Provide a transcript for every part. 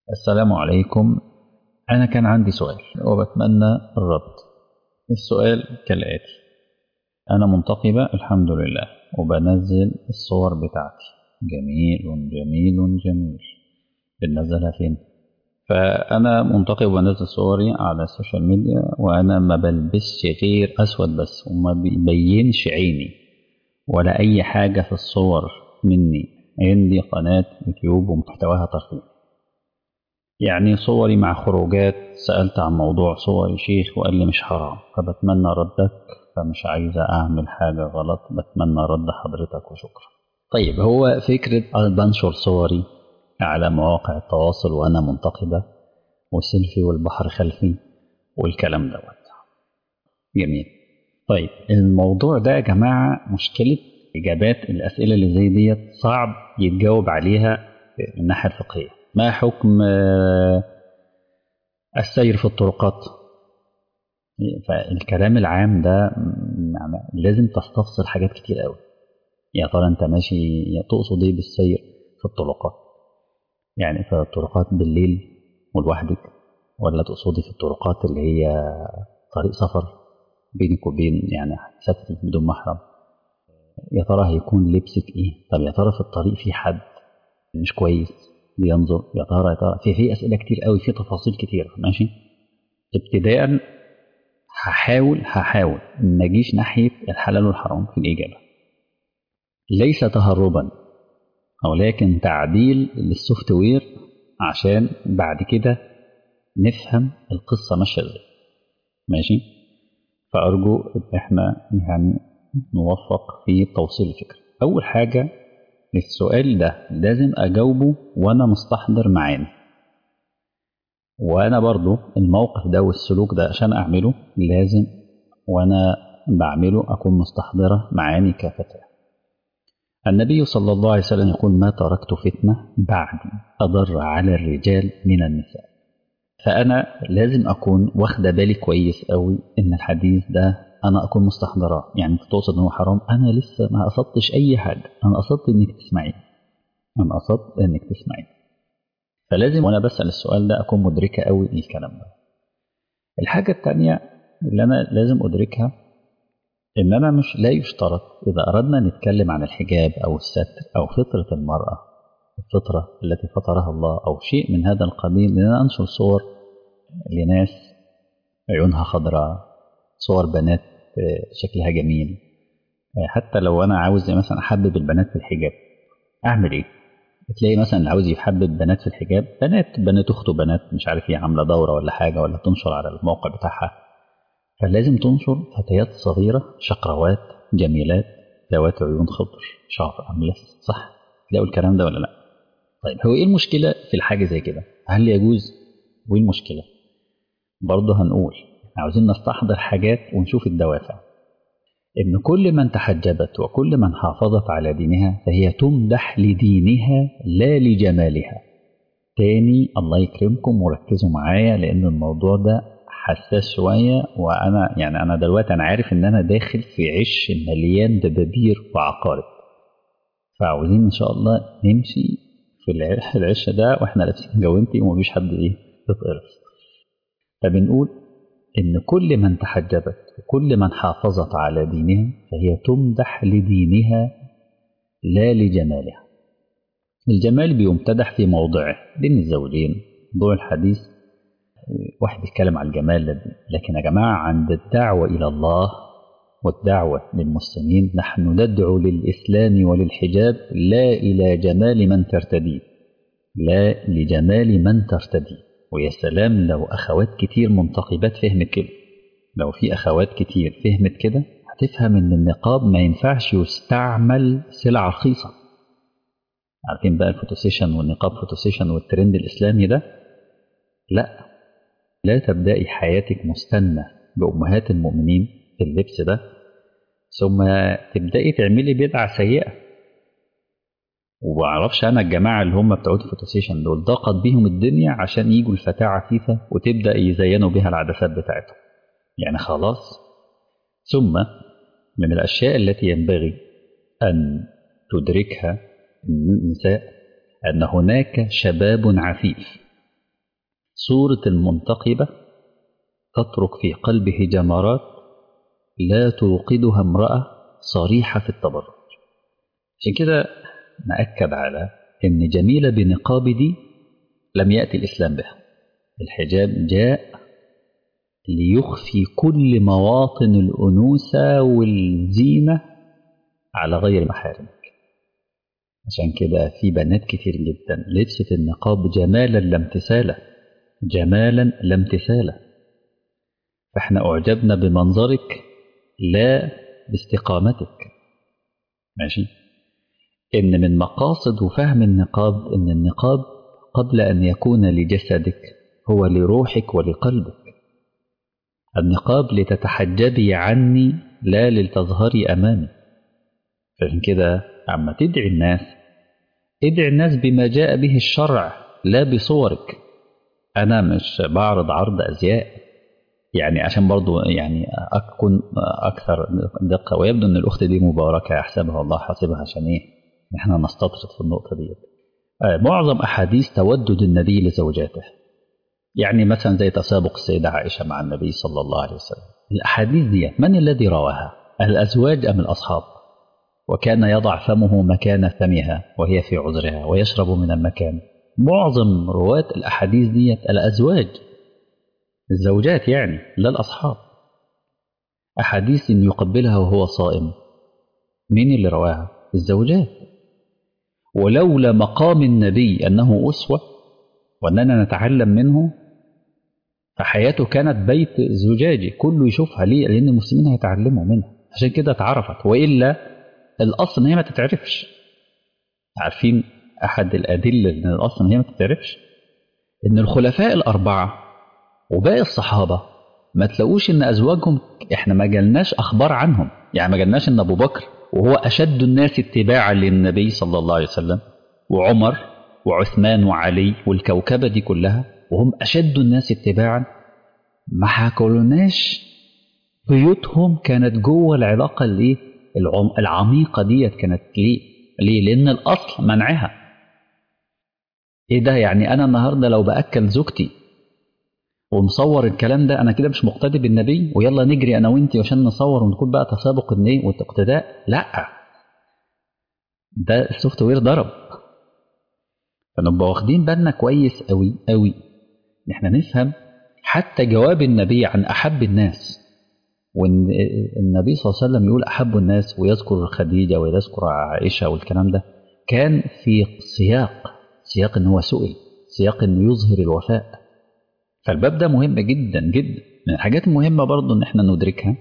السلام عليكم أنا كان عندي سؤال وبتمنى الرد السؤال كالآتي أنا منتقبة الحمد لله وبنزل الصور بتاعتي جميل جميل جميل بنزلها فين فأنا منتقب وبنزل صوري على السوشيال ميديا وأنا ما بلبسش غير أسود بس وما بيبينش عيني ولا أي حاجة في الصور مني عندي قناة يوتيوب ومحتواها ترفيه يعني صوري مع خروجات سألت عن موضوع صوري شيخ وقال لي مش حرام فبتمنى ردك فمش عايزة أعمل حاجة غلط بتمنى رد حضرتك وشكرا طيب هو فكرة بنشر صوري على مواقع التواصل وأنا منتقبة وسيلفي والبحر خلفي والكلام دوت جميل طيب الموضوع ده يا جماعة مشكلة إجابات الأسئلة اللي زي ديت صعب يتجاوب عليها من الناحية الفقهية ما حكم السير في الطرقات فالكلام العام ده لازم تستفسر حاجات كتير قوي يا ترى انت ماشي تقصد ايه بالسير في الطرقات يعني في الطرقات بالليل ولوحدك ولا تقصدي في الطرقات اللي هي طريق سفر بينك وبين يعني سافري بدون محرم يا ترى هيكون لبسك ايه طب يا ترى في الطريق في حد مش كويس بينظر يا ترى يا ترى في في اسئله كتير قوي في تفاصيل كتير ماشي ابتداء هحاول هحاول ما اجيش ناحيه الحلال والحرام في الاجابه ليس تهربا ولكن تعديل للسوفت وير عشان بعد كده نفهم القصه ماشيه ازاي ماشي فارجو ان احنا يعني نوفق في توصيل الفكره اول حاجه السؤال ده لازم أجاوبه وأنا مستحضر معاني وأنا برضو الموقف ده والسلوك ده عشان أعمله لازم وأنا بعمله أكون مستحضرة معاني كافتة النبي صلى الله عليه وسلم يقول ما تركت فتنة بعدي أضر على الرجال من النساء فأنا لازم أكون واخدة بالي كويس قوي إن الحديث ده انا اكون مستحضراه يعني انت تقصد ان هو حرام انا لسه ما قصدتش اي حاجه انا قصدت انك تسمعيني انا قصدت انك تسمعيني فلازم وانا بسال السؤال ده اكون مدركه قوي الكلام ده الحاجه الثانيه اللي انا لازم ادركها ان انا مش لا يشترط اذا اردنا نتكلم عن الحجاب او الستر او فطره المراه الفطره التي فطرها الله او شيء من هذا القبيل ان انا انشر صور لناس عيونها خضراء صور بنات شكلها جميل حتى لو انا عاوز مثلا احبب البنات في الحجاب اعمل ايه تلاقي مثلا اللي عاوز يحبب بنات في الحجاب بنات بنات اخته بنات مش عارف ايه عامله دوره ولا حاجه ولا تنشر على الموقع بتاعها فلازم تنشر فتيات صغيره شقروات جميلات ذوات عيون خضر شعر املس صح تلاقوا الكلام ده ولا لا طيب هو ايه المشكله في الحاجه زي كده هل يجوز وايه المشكله برضه هنقول عاوزين نستحضر حاجات ونشوف الدوافع إن كل من تحجبت وكل من حافظت على دينها فهي تمدح لدينها لا لجمالها تاني الله يكرمكم وركزوا معايا لأن الموضوع ده حساس شوية وأنا يعني أنا دلوقتي أنا عارف إن أنا داخل في عش مليان دبابير وعقارب فعاوزين إن شاء الله نمشي في العش ده وإحنا لابسين جوانتي ومفيش حد إيه يتقرص فبنقول إن كل من تحجبت وكل من حافظت على دينها فهي تمدح لدينها لا لجمالها الجمال بيمتدح في موضعه بين الزوجين موضوع الحديث واحد يتكلم عن الجمال لكن يا جماعة عند الدعوة إلى الله والدعوة للمسلمين نحن ندعو للإسلام وللحجاب لا إلى جمال من ترتديه لا لجمال من ترتديه ويا سلام لو أخوات كتير منتقبات فهمت كده لو في أخوات كتير فهمت كده هتفهم إن النقاب ما ينفعش يستعمل سلعة رخيصة عارفين بقى الفوتوسيشن والنقاب فوتوسيشن والترند الإسلامي ده لا لا تبدأي حياتك مستنة بأمهات المؤمنين في اللبس ده ثم تبدأي تعملي بدعة سيئة ومعرفش انا الجماعه اللي هم بتوع الفوتوسيشن دول ضاقت بيهم الدنيا عشان يجوا الفتاه عفيفه وتبدا يزينوا بها العدسات بتاعتهم يعني خلاص ثم من الاشياء التي ينبغي ان تدركها النساء ان هناك شباب عفيف صورة المنتقبة تترك في قلبه جمرات لا توقدها امرأة صريحة في التبرج عشان كده نأكد على أن جميلة بنقاب دي لم يأتي الإسلام بها الحجاب جاء ليخفي كل مواطن الأنوثة والزينة على غير محارمك عشان كده في بنات كتير جدا لبست النقاب جمالا لا امتثالا جمالا لا امتثالا فاحنا أعجبنا بمنظرك لا باستقامتك ماشي إن من مقاصد وفهم النقاب إن النقاب قبل أن يكون لجسدك هو لروحك ولقلبك النقاب لتتحجبي عني لا لتظهري أمامي فعشان كده عما تدعي الناس ادعي الناس بما جاء به الشرع لا بصورك أنا مش بعرض عرض أزياء يعني عشان برضو يعني أكون أكثر دقة ويبدو أن الأخت دي مباركة أحسبها الله حاسبها عشان إيه إحنا نستطرد في النقطة دي معظم أحاديث تودد النبي لزوجاته يعني مثلا زي تسابق السيدة عائشة مع النبي صلى الله عليه وسلم الأحاديث دي من الذي رواها الأزواج أم الأصحاب وكان يضع فمه مكان فمها وهي في عذرها ويشرب من المكان معظم رواة الأحاديث دي الأزواج الزوجات يعني لا الأصحاب أحاديث يقبلها وهو صائم مين اللي رواها الزوجات ولولا مقام النبي أنه أسوة وأننا نتعلم منه فحياته كانت بيت زجاجي كله يشوفها ليه لأن المسلمين هيتعلموا منها عشان كده اتعرفت وإلا الأصل إن هي ما تتعرفش عارفين أحد الأدلة إن الأصل إن هي ما تتعرفش إن الخلفاء الأربعة وباقي الصحابة ما تلاقوش إن أزواجهم إحنا ما جالناش أخبار عنهم يعني ما جالناش إن أبو بكر وهو أشد الناس اتباعا للنبي صلى الله عليه وسلم وعمر وعثمان وعلي والكوكبة دي كلها وهم أشد الناس اتباعا ما حكولناش بيوتهم كانت جوه العلاقة اللي العميقة ديت كانت ليه؟ ليه؟ لأن الأصل منعها. إيه ده يعني أنا النهاردة لو بأكل زوجتي ومصور الكلام ده أنا كده مش مقتدي بالنبي ويلا نجري أنا وأنتي عشان نصور ونكون بقى تسابق النية والاقتداء؟ لأ. ده السوفت وير ضرب. فنبقى واخدين بالنا كويس قوي قوي ان احنا نفهم حتى جواب النبي عن احب الناس وان النبي صلى الله عليه وسلم يقول احب الناس ويذكر خديجه ويذكر عائشه والكلام ده كان في سياق سياق ان هو سئل سياق انه يظهر الوفاء فالباب ده مهم جدا جدا من الحاجات المهمه برضه ان احنا ندركها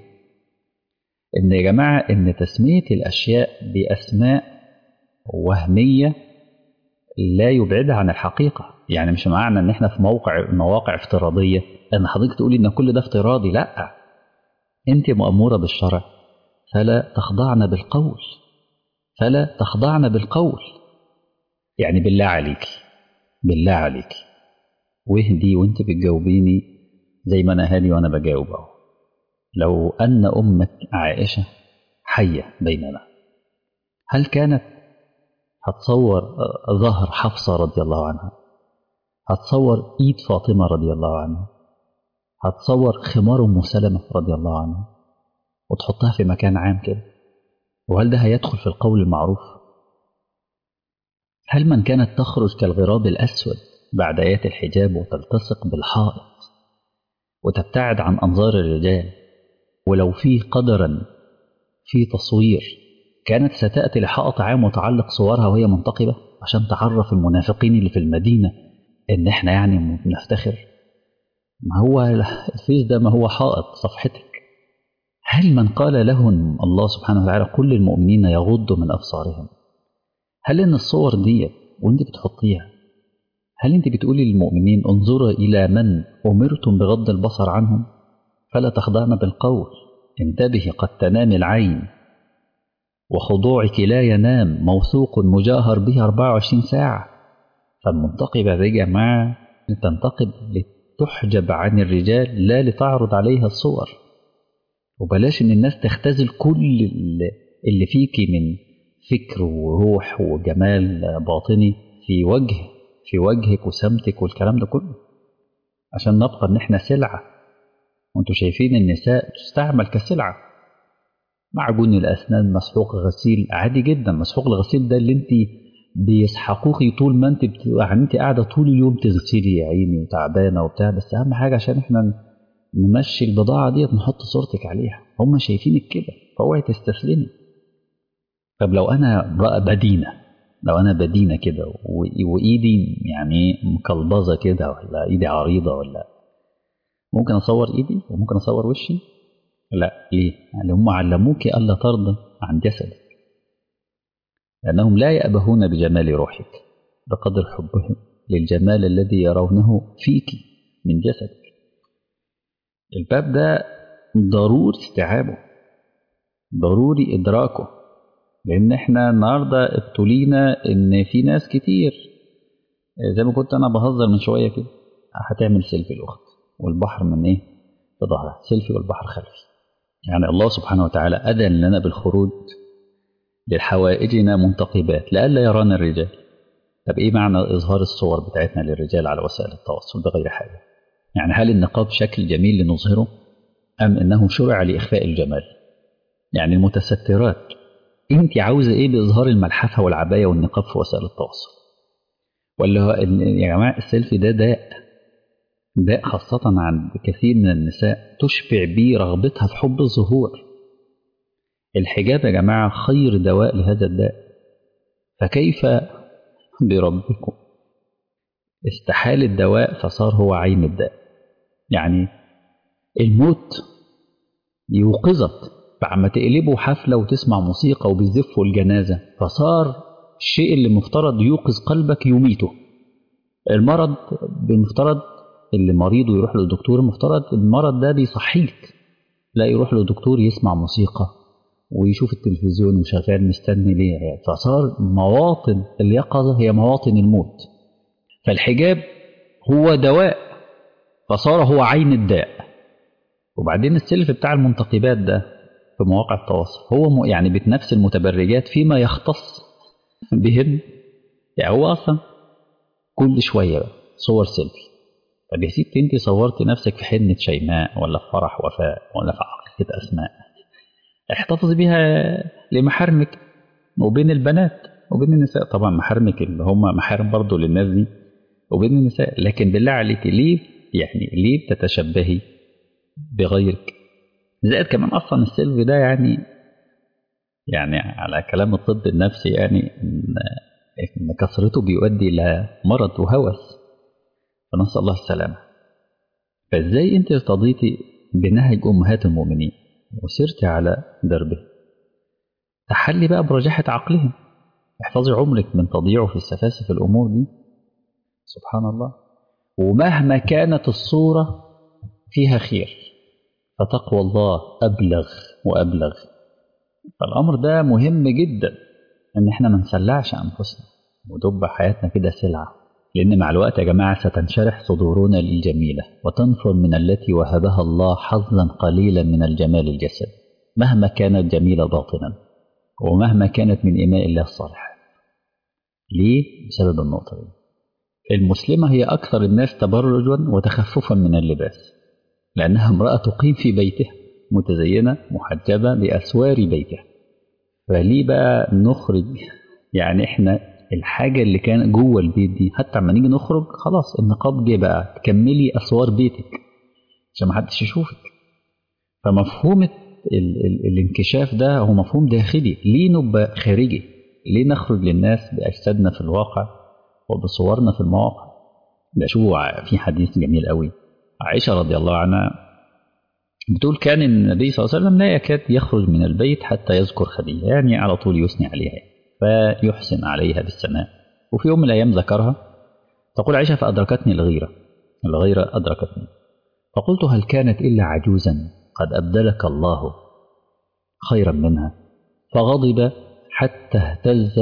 ان يا جماعه ان تسميه الاشياء باسماء وهميه لا يبعدها عن الحقيقة يعني مش معنى ان احنا في موقع مواقع افتراضية ان حضرتك تقولي ان كل ده افتراضي لا انت مأمورة بالشرع فلا تخضعن بالقول فلا تخضعن بالقول يعني بالله عليك بالله عليك واهدي وانت بتجاوبيني زي ما انا هادي وانا بجاوب اهو لو ان امك عائشة حية بيننا هل كانت هتصور ظهر حفصة رضي الله عنها هتصور إيد فاطمة رضي الله عنها هتصور خمار أم سلمة رضي الله عنها وتحطها في مكان عام كده وهل ده هيدخل في القول المعروف هل من كانت تخرج كالغراب الأسود بعد آيات الحجاب وتلتصق بالحائط وتبتعد عن أنظار الرجال ولو في قدرا في تصوير كانت ستأتي لحائط عام وتعلق صورها وهي منتقبة عشان تعرف المنافقين اللي في المدينة إن إحنا يعني بنفتخر ما هو الفيس ده ما هو حائط صفحتك هل من قال لهم الله سبحانه وتعالى كل المؤمنين يغضوا من أبصارهم هل إن الصور دي وأنت بتحطيها هل أنت بتقولي للمؤمنين انظروا إلى من أمرتم بغض البصر عنهم فلا تخضعن بالقول انتبهي قد تنام العين وخضوعك لا ينام موثوق مجاهر به 24 ساعة فالمنتقبة دي يا جماعة تنتقب لتحجب عن الرجال لا لتعرض عليها الصور وبلاش ان الناس تختزل كل اللي فيكي من فكر وروح وجمال باطني في وجه في وجهك وسمتك والكلام ده كله عشان نبقى ان احنا سلعة وانتوا شايفين النساء تستعمل كسلعة معجون الاسنان مسحوق غسيل عادي جدا مسحوق الغسيل ده اللي انت بيسحقوكي طول ما انت بت... يعني انت قاعده طول اليوم تغسلي يا عيني وتعبانه وبتاع بس اهم حاجه عشان احنا نمشي البضاعه ديت نحط صورتك عليها هم شايفينك كده فاوعي تستسلمي طب لو انا بقى بدينه لو انا بدينه كده و... وايدي يعني مكلبظه كده ولا ايدي عريضه ولا ممكن اصور ايدي وممكن اصور وشي لا ليه؟ يعني هم علموك الا ترضى عن جسدك لأنهم لا يأبهون بجمال روحك بقدر حبهم للجمال الذي يرونه فيك من جسدك الباب ده ضروري استيعابه ضروري إدراكه لأن احنا النهاردة ابتلينا إن في ناس كتير زي ما كنت أنا بهزر من شوية كده هتعمل سيلفي الأخت والبحر من إيه؟ في ظهرها سيلفي والبحر خلفي يعني الله سبحانه وتعالى أذن لنا بالخروج لحوائجنا منتقبات لئلا يرانا الرجال طب ايه معنى اظهار الصور بتاعتنا للرجال على وسائل التواصل بغير حاجه يعني هل النقاب شكل جميل لنظهره ام انه شرع لاخفاء الجمال يعني المتسترات انت عاوزه ايه باظهار الملحفه والعبايه والنقاب في وسائل التواصل ولا يا جماعه السيلفي ده داء داء خاصة عند كثير من النساء تشبع به رغبتها في حب الظهور الحجاب يا جماعة خير دواء لهذا الداء فكيف بربكم استحال الدواء فصار هو عين الداء يعني الموت يوقظك بعد ما تقلبوا حفلة وتسمع موسيقى وبيزفوا الجنازة فصار الشيء اللي مفترض يوقظ قلبك يميته المرض بمفترض اللي مريض ويروح للدكتور المفترض المرض ده بيصحيك لا يروح للدكتور يسمع موسيقى ويشوف التلفزيون وشغال مستني ليه يعني فصار مواطن اليقظة هي مواطن الموت فالحجاب هو دواء فصار هو عين الداء وبعدين السلف بتاع المنتقبات ده في مواقع التواصل هو يعني بتنفس المتبرجات فيما يختص بهم يعني هو أصلا كل شوية بقى صور سيلفي طب يا ستي انت صورت نفسك في حنة شيماء ولا في فرح وفاء ولا في عقيقة أسماء احتفظي بيها لمحارمك وبين البنات وبين النساء طبعا محارمك اللي هم محارم برضه للناس دي وبين النساء لكن بالله عليك ليه يعني ليه بتتشبهي بغيرك زائد كمان اصلا السلف ده يعني يعني على كلام الطب النفسي يعني ان ان كثرته بيؤدي الى مرض وهوس فنسال الله السلامه فازاي انت ارتضيتي بنهج امهات المؤمنين وسرت على دربه تحلي بقى برجاحة عقلهم احفظي عمرك من تضييعه في السفاسف الأمور دي سبحان الله ومهما كانت الصورة فيها خير فتقوى الله أبلغ وأبلغ فالأمر ده مهم جدا إن إحنا ما نسلعش أنفسنا ودب حياتنا كده سلعة لأن مع الوقت يا جماعة ستنشرح صدورنا للجميلة وتنفر من التي وهبها الله حظا قليلا من الجمال الجسد مهما كانت جميلة باطنا ومهما كانت من إماء الله الصالح ليه؟ بسبب النقطة دي المسلمة هي أكثر الناس تبرجا وتخففا من اللباس لأنها امرأة تقيم في بيتها متزينة محجبة بأسوار بيتها فليه بقى نخرج يعني احنا الحاجة اللي كان جوه البيت دي حتى لما نيجي نخرج خلاص النقاب جه بقى تكملي أسوار بيتك عشان ما حدش يشوفك فمفهوم ال ال الانكشاف ده هو مفهوم داخلي ليه نبقى خارجي ليه نخرج للناس بأجسادنا في الواقع وبصورنا في المواقع ده شوفوا في حديث جميل قوي عائشة رضي الله عنها بتقول كان النبي صلى الله عليه وسلم لا يكاد يخرج من البيت حتى يذكر خديجة يعني على طول يثني عليها فيحسن عليها بالثناء وفي يوم من الأيام ذكرها تقول عائشة فأدركتني الغيرة الغيرة أدركتني فقلت هل كانت إلا عجوزا قد أبدلك الله خيرا منها فغضب حتى اهتز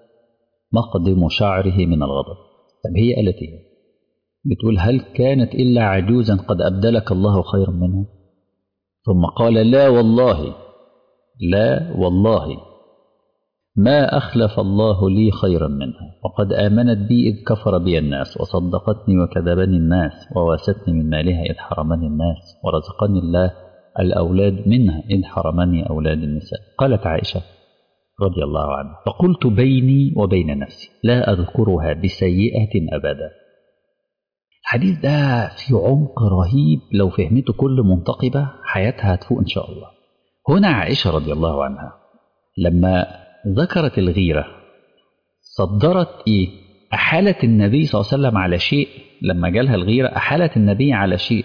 مقدم شعره من الغضب طب هي قالت ايه بتقول هل كانت إلا عجوزا قد أبدلك الله خيرا منها ثم قال لا والله لا والله ما أخلف الله لي خيرا منها وقد آمنت بي إذ كفر بي الناس وصدقتني وكذبني الناس وواستني من مالها إذ حرمني الناس ورزقني الله الأولاد منها إذ حرمني أولاد النساء قالت عائشة رضي الله عنها فقلت بيني وبين نفسي لا أذكرها بسيئة أبدا الحديث ده في عمق رهيب لو فهمته كل منتقبة حياتها هتفوق إن شاء الله هنا عائشة رضي الله عنها لما ذكرت الغيرة صدرت إيه أحالت النبي صلى الله عليه وسلم على شيء لما جالها الغيرة أحالت النبي على شيء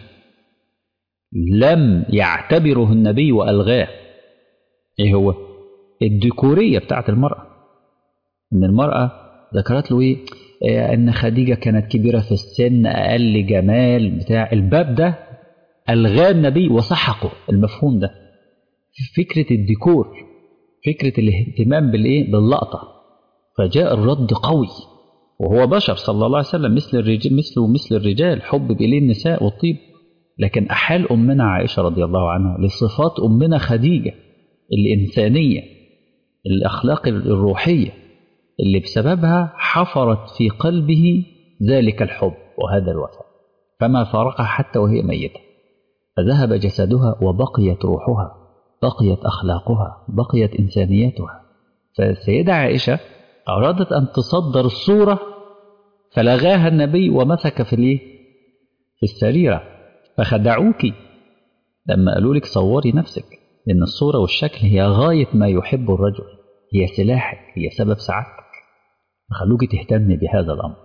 لم يعتبره النبي وألغاه إيه هو الديكورية بتاعت المرأة إن المرأة ذكرت له إيه ان خديجه كانت كبيره في السن اقل جمال بتاع الباب ده الغاه النبي وسحقه المفهوم ده فكره الديكور فكره الاهتمام بالايه باللقطه فجاء الرد قوي وهو بشر صلى الله عليه وسلم مثل الرجال مثله مثل الرجال حبب اليه النساء والطيب لكن احال امنا عائشه رضي الله عنها لصفات امنا خديجه الانسانيه الاخلاق الروحيه اللي بسببها حفرت في قلبه ذلك الحب وهذا الوفاء فما فارقها حتى وهي ميتة فذهب جسدها وبقيت روحها بقيت أخلاقها بقيت إنسانيتها فالسيدة عائشة أرادت أن تصدر الصورة فلغاها النبي ومسك في الإيه؟ في السريرة فخدعوك لما قالوا لك صوري نفسك لأن الصورة والشكل هي غاية ما يحب الرجل هي سلاحك هي سبب سعادتك فخلوك تهتم بهذا الأمر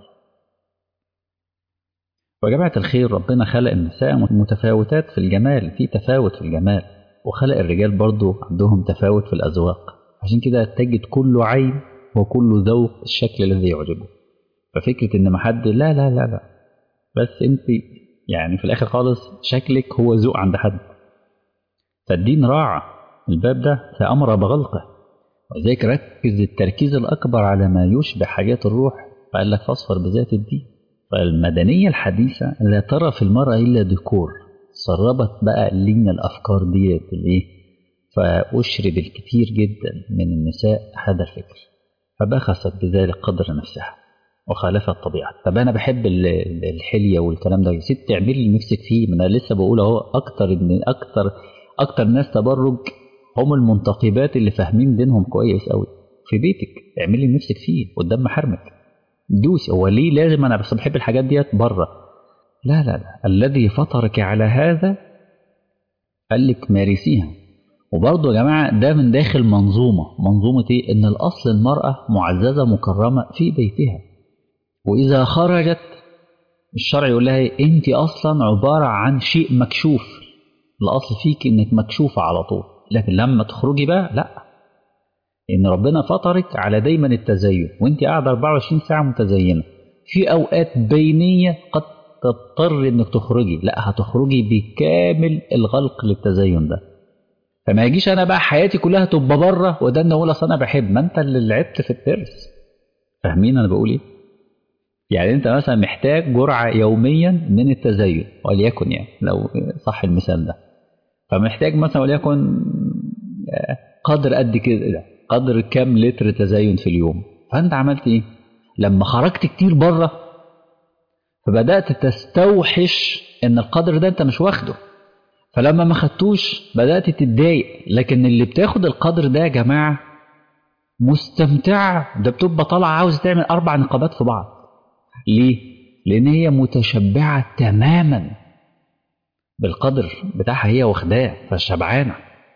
وجماعة الخير ربنا خلق النساء متفاوتات في الجمال في تفاوت في الجمال وخلق الرجال برضو عندهم تفاوت في الأذواق عشان كده تجد كل عين وكل ذوق الشكل الذي يعجبه ففكرة إن ما حد لا لا لا لا بس أنت يعني في الآخر خالص شكلك هو ذوق عند حد فالدين راعى الباب ده فأمر بغلقه ولذلك ركز التركيز الأكبر على ما يشبه حاجات الروح فقال لك فاصفر بذات الدين فالمدنية الحديثة لا ترى في المرأة إلا ديكور سربت بقى لينا الأفكار ديت الإيه فأشرب الكثير جدا من النساء هذا الفكر فبخست بذلك قدر نفسها وخالفت طبيعة طب أنا بحب الحلية والكلام ده يا ست اعملي اللي نفسك فيه ما أنا لسه بقول أهو أكتر إن أكتر أكتر ناس تبرج هم المنتقبات اللي فاهمين دينهم كويس قوي في بيتك اعملي اللي نفسك فيه قدام محارمك دوسي هو ليه لازم انا بس بحب الحاجات ديت بره لا لا لا الذي فطرك على هذا قال لك مارسيها وبرضه يا جماعه ده من داخل منظومه منظومه ايه ان الاصل المراه معززه مكرمه في بيتها واذا خرجت الشرع يقول لها إيه؟ انت اصلا عباره عن شيء مكشوف الاصل فيك انك مكشوفه على طول لكن لما تخرجي بقى لا ان ربنا فطرك على دايما التزين وانت قاعده 24 ساعه متزينه في اوقات بينيه قد تضطر انك تخرجي لا هتخرجي بكامل الغلق للتزين ده فما يجيش انا بقى حياتي كلها تبقى بره وده ان اقول اصل انا بحب ما انت اللي لعبت في الترس فاهمين انا بقول ايه يعني انت مثلا محتاج جرعه يوميا من التزين وليكن يعني لو صح المثال ده فمحتاج مثلا وليكن قدر قد كده قدر كام لتر تزين في اليوم فانت عملت ايه لما خرجت كتير بره فبدات تستوحش ان القدر ده انت مش واخده فلما ما خدتوش بدات تتضايق لكن اللي بتاخد القدر ده يا جماعه مستمتعه ده بتبقى طالعه عاوز تعمل اربع نقابات في بعض ليه لان هي متشبعه تماما بالقدر بتاعها هي واخداه فشبعانه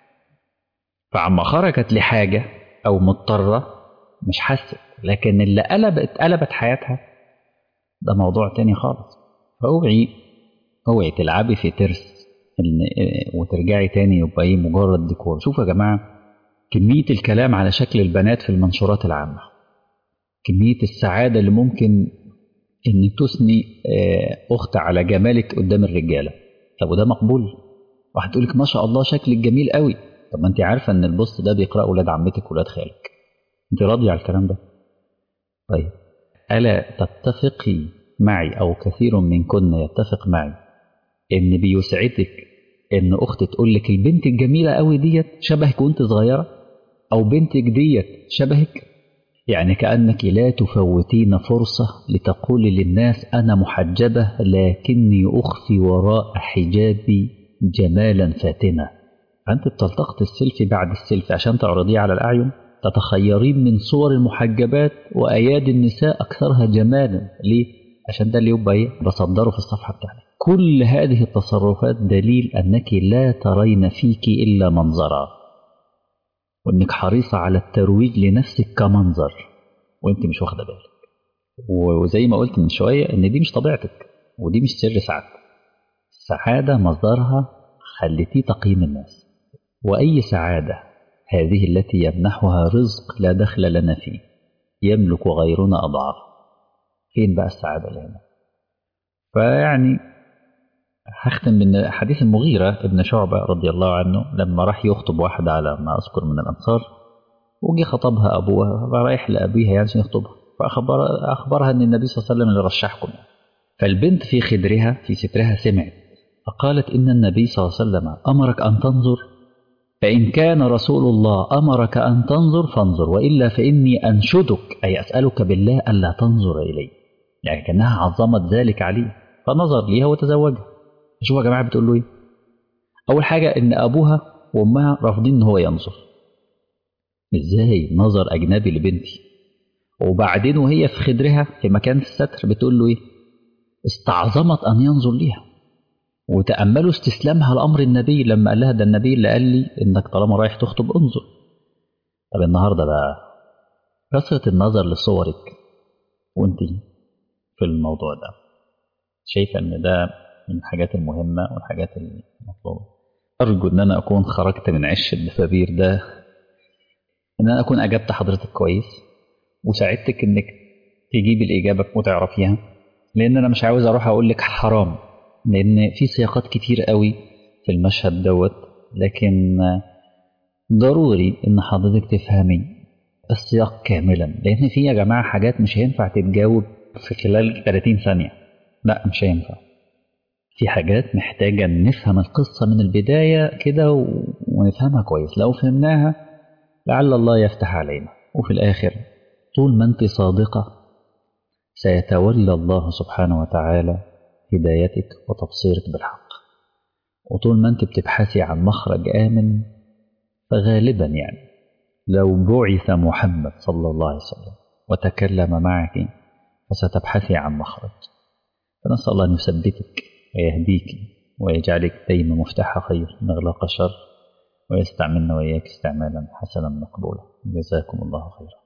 فعما خرجت لحاجه او مضطره مش حست لكن اللي قلبت قلبت حياتها ده موضوع تاني خالص فاوعي اوعي تلعبي في ترس وترجعي تاني يبقى ايه مجرد ديكور شوفوا يا جماعه كميه الكلام على شكل البنات في المنشورات العامه كميه السعاده اللي ممكن ان تثني اخت على جمالك قدام الرجاله طب وده مقبول واحد تقول لك ما شاء الله شكلك جميل قوي طب ما انت عارفه ان البوست ده بيقراه ولاد عمتك ولاد خالك انت راضيه على الكلام ده طيب الا تتفقي معي او كثير منكن يتفق معي ان بيسعدك ان اخت تقول لك البنت الجميله قوي ديت شبهك وانت صغيره أو بنتك ديت شبهك يعني كأنك لا تفوتين فرصة لتقول للناس أنا محجبة لكني أخفي وراء حجابي جمالا فاتنا فأنت بتلتقط السيلفي بعد السيلفي عشان تعرضيه على الأعين تتخيرين من صور المحجبات وأيادي النساء أكثرها جمالا ليه؟ عشان ده اللي يبقى إيه؟ بصدره في الصفحة بتاعتك كل هذه التصرفات دليل أنك لا ترين فيك إلا منظرا وانك حريصة على الترويج لنفسك كمنظر وانت مش واخدة بالك وزي ما قلت من شوية ان دي مش طبيعتك ودي مش سر سعادتك السعادة مصدرها خليتيه تقييم الناس وأي سعادة هذه التي يمنحها رزق لا دخل لنا فيه يملك غيرنا أضعاف فين بقى السعادة اللي هنا فيعني هختم من حديث المغيرة ابن شعبة رضي الله عنه لما راح يخطب واحدة على ما أذكر من الأنصار وجي خطبها أبوها رايح لأبيها يعني عشان يخطبها فأخبر أخبرها أن النبي صلى الله عليه وسلم اللي رشحكم فالبنت في خدرها في سترها سمعت فقالت إن النبي صلى الله عليه وسلم أمرك أن تنظر فإن كان رسول الله أمرك أن تنظر فانظر وإلا فإني أنشدك أي أسألك بالله ألا تنظر إلي يعني كأنها عظمت ذلك عليه فنظر ليها وتزوجها شوف يا جماعة بتقول له إيه أول حاجة إن أبوها وأمها رافضين إن هو ينظر إزاي نظر أجنبي لبنتي وبعدين وهي في خدرها في مكان الستر بتقول له إيه استعظمت أن ينظر ليها وتأملوا استسلامها لأمر النبي لما قال لها ده النبي اللي قال لي إنك طالما رايح تخطب انظر طب النهاردة بقى كثرة النظر لصورك وانت في الموضوع ده شايفة إن ده من الحاجات المهمة والحاجات المطلوبة أرجو إن أنا أكون خرجت من عش الدفابير ده إن أنا أكون أجبت حضرتك كويس وساعدتك إنك تجيبي الإجابة وتعرفيها لأن أنا مش عاوز أروح أقول لك حرام لأن في سياقات كتير قوي في المشهد دوت لكن ضروري إن حضرتك تفهمي السياق كاملا لأن في يا جماعة حاجات مش هينفع تتجاوب في خلال 30 ثانية لا مش هينفع في حاجات محتاجة نفهم القصة من البداية كده ونفهمها كويس لو فهمناها لعل الله يفتح علينا وفي الآخر طول ما أنت صادقة سيتولى الله سبحانه وتعالى هدايتك وتبصيرك بالحق وطول ما أنت بتبحثي عن مخرج آمن فغالبا يعني لو بعث محمد صلى الله عليه وسلم وتكلم معك فستبحثي عن مخرج فنسأل الله أن يثبتك ويهديك ويجعلك دايما مفتاح خير مغلاق شر ويستعملنا وإياك استعمالا حسنا مقبولا جزاكم الله خيرا